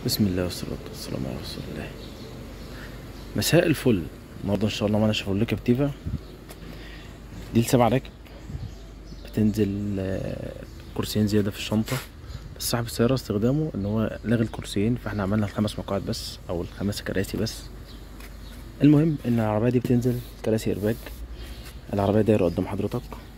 بسم الله والصلاة والسلام على رسول الله مساء الفل النهارده ان شاء الله معانا شيفروليه كابتيفا دي لسبع راكب بتنزل آه، كرسيين زيادة في الشنطة بس صاحب السيارة استخدامه ان هو لغى الكرسيين فاحنا عملنا الخمس مقاعد بس او الخمس كراسي بس المهم ان العربية دي بتنزل كراسي ارباج العربية دايرة قدام حضرتك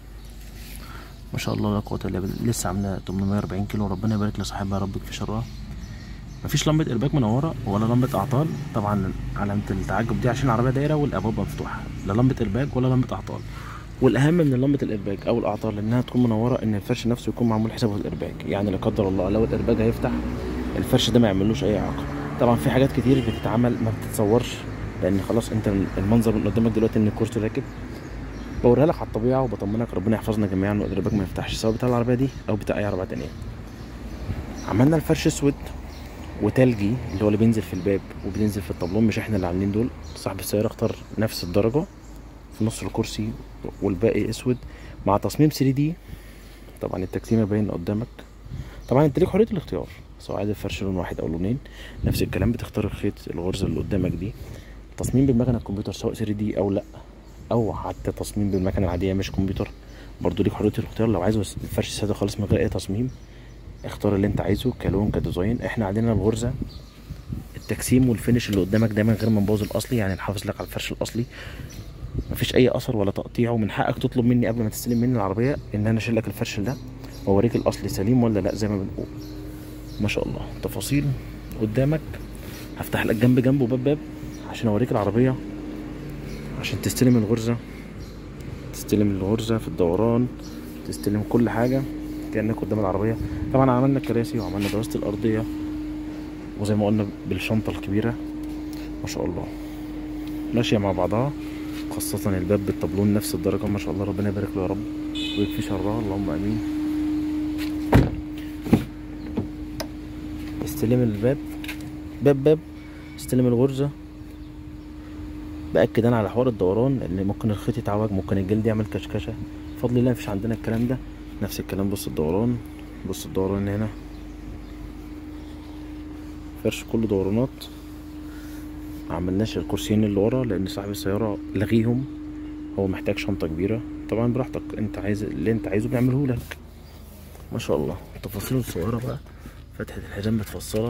ما شاء الله لا قوة الا بالله لسه عاملة 840 كيلو ربنا يبارك لصاحبها ربك في شرها مفيش لمبة إرباك منورة ولا لمبة أعطال طبعا علامة التعجب دي عشان العربية دايرة والأبواب مفتوحة لا لمبة إرباك ولا لمبة أعطال والأهم من لمبة الإرباك أو الأعطال إنها تكون منورة إن الفرش نفسه يكون معمول حسابه الإرباك يعني لا قدر الله لو الإرباك هيفتح الفرش ده ما يعملوش أي إعاقة طبعا في حاجات كتير بتتعمل ما بتتصورش لأن خلاص أنت المنظر من قدامك دلوقتي إن الكرسي راكب بوريها لك على الطبيعة وبطمنك ربنا يحفظنا جميعا والإرباك ما يفتحش سواء بتاع العربية دي أو بتاع أي عربية تانية عملنا الفرش اسود وتلجي اللي هو اللي بينزل في الباب وبينزل في الطابلون مش احنا اللي عاملين دول صاحب السيارة اختار نفس الدرجة في نص الكرسي والباقي اسود مع تصميم 3 دي طبعا التكتيمة باين قدامك طبعا انت ليك حرية الاختيار سواء عايز الفرش لون واحد او لونين نفس الكلام بتختار الخيط الغرزة اللي قدامك دي تصميم بالمكنة الكمبيوتر سواء 3 دي او لا او حتى تصميم بالمكنة العادية مش كمبيوتر برضو ليك حرية الاختيار لو عايز الفرش سادة خالص من غير اي تصميم اختار اللي انت عايزه كلون كديزاين احنا عندنا الغرزه التجسيم والفينش اللي قدامك دايما غير منبوظ الاصلي يعني نحافظ لك على الفرش الاصلي مفيش اي اثر ولا تقطيع ومن حقك تطلب مني قبل ما تستلم مني العربيه ان انا اشيل لك الفرش ده واوريك الاصلي سليم ولا لا زي ما بنقول ما شاء الله تفاصيل قدامك هفتح لك جنب جنب وباب باب عشان اوريك العربيه عشان تستلم الغرزه تستلم الغرزه في الدوران تستلم كل حاجه كانك قدام العربيه طبعا عملنا الكراسي وعملنا دراسه الارضيه وزي ما قلنا بالشنطه الكبيره ما شاء الله ماشيه مع بعضها خاصة الباب بالطابلون نفس الدرجة ما شاء الله ربنا يبارك له يا رب ويكفي شرها اللهم امين استلم الباب باب باب استلم الغرزة بأكد انا على حوار الدوران ان ممكن الخيط يتعوج ممكن الجلد يعمل كشكشة بفضل الله مفيش عندنا الكلام ده نفس الكلام بص الدوران بص الدوران هنا فرش كله دورانات معملناش الكرسيين اللي ورا لان صاحب السيارة لغيهم هو محتاج شنطة كبيرة طبعا براحتك انت عايز اللي انت عايزه بنعمله لك ما شاء الله التفاصيل الصغيرة بقى فتحة الحزام متفصلة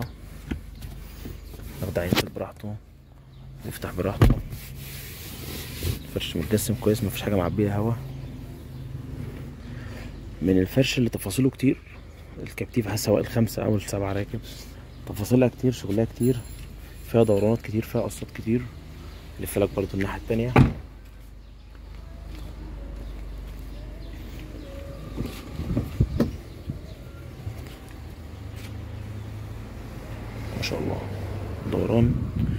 ياخد يقفل براحته يفتح براحته الفرش متجسم كويس مفيش حاجة معبية هوا من الفرش اللي تفاصيله كتير الكابتيفا سواء الخمسة أو السبعة راكب تفاصيلها كتير شغلها كتير فيها دورانات كتير فيها قصات كتير لف لك برضه الناحية التانية ما شاء الله دوران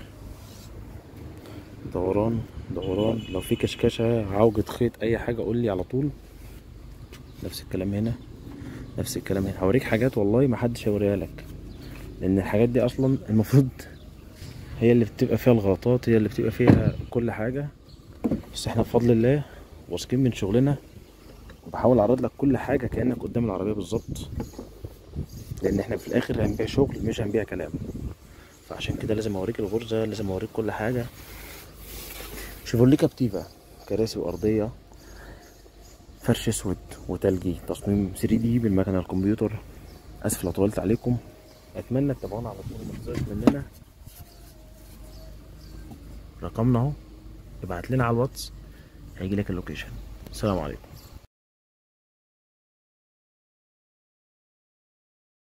دوران دوران لو في كشكشة عوجة خيط أي حاجة قول لي على طول نفس الكلام هنا نفس الكلام هنا هوريك حاجات والله ما حدش هيوريها لك لان الحاجات دي اصلا المفروض هي اللي بتبقى فيها الغلطات هي اللي بتبقى فيها كل حاجه بس احنا بفضل الله واثقين من شغلنا وبحاول اعرض لك كل حاجه كانك قدام العربيه بالظبط لان احنا في الاخر هنبيع شغل مش هنبيع كلام فعشان كده لازم اوريك الغرزه لازم اوريك كل حاجه شيفروليه كابتيفا كراسي وارضيه فرش اسود وتلجي تصميم 3 دي بالمكنه الكمبيوتر اسف لو طولت عليكم اتمنى تتابعونا على طول ما تنسوش مننا رقمنا اهو ابعت لنا على الواتس هيجي لك اللوكيشن السلام عليكم